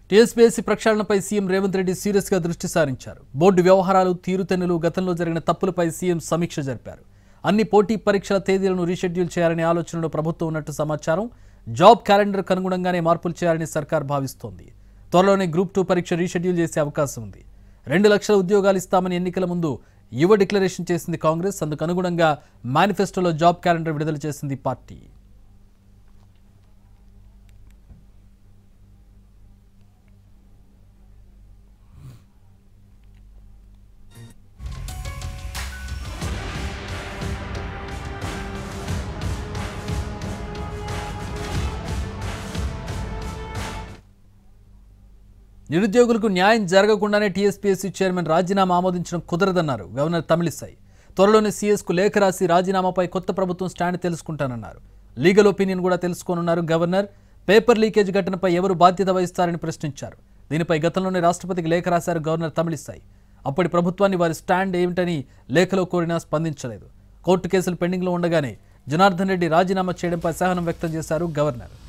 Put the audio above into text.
TSPSC ప్రక్షాళనపై CM Revanth Reddy serious గా దృష్టి సారించారు బోర్డు వ్యవహారాలు తీరుతెన్నులు గతంలో జరిగిన తప్పులపై సీఎం సమీక్ష జరిపారు అన్ని పోటీ పరీక్షల తేదీలను రీషెడ్యూల్ చేయాలనే ఆలోచనలో ప్రభుత్వం ఉన్నట్టు సమాచారం జాబ్ క్యాలెండర్కు అనుగుణంగానే మార్పులు చేయాలని సర్కార్ భావిస్తోంది త్వరలోనే గ్రూప్ టూ పరీక్ష రీషెడ్యూల్ చేసే అవకాశం ఉంది రెండు లక్షల ఉద్యోగాలు ఇస్తామని ఎన్నికల ముందు యువ డిక్లరేషన్ చేసింది కాంగ్రెస్ అందుకు అనుగుణంగా మేనిఫెస్టోలో జాబ్ క్యాలెండర్ విడుదల చేసింది పార్టీ నిరుద్యోగులకు న్యాయం జరగకుండానే టీఎస్పీఎస్సీ చైర్మన్ రాజీనామా ఆమోదించడం కుదరదన్నారు గవర్నర్ తమిళిసై త్వరలోనే సీఎస్కు లేఖ రాసి రాజీనామాపై కొత్త ప్రభుత్వం స్టాండ్ తెలుసుకుంటానన్నారు లీగల్ ఒపీనియన్ కూడా తెలుసుకోనున్నారు గవర్నర్ పేపర్ లీకేజ్ ఘటనపై ఎవరు బాధ్యత వహిస్తారని ప్రశ్నించారు దీనిపై గతంలోనే రాష్ట్రపతికి లేఖ రాశారు గవర్నర్ తమిళిసై అప్పటి ప్రభుత్వాన్ని వారి స్టాండ్ ఏమిటని లేఖలో కోరినా స్పందించలేదు కోర్టు కేసులు పెండింగ్లో ఉండగానే జనార్దన్ రెడ్డి రాజీనామా చేయడంపై అసహనం వ్యక్తం చేశారు గవర్నర్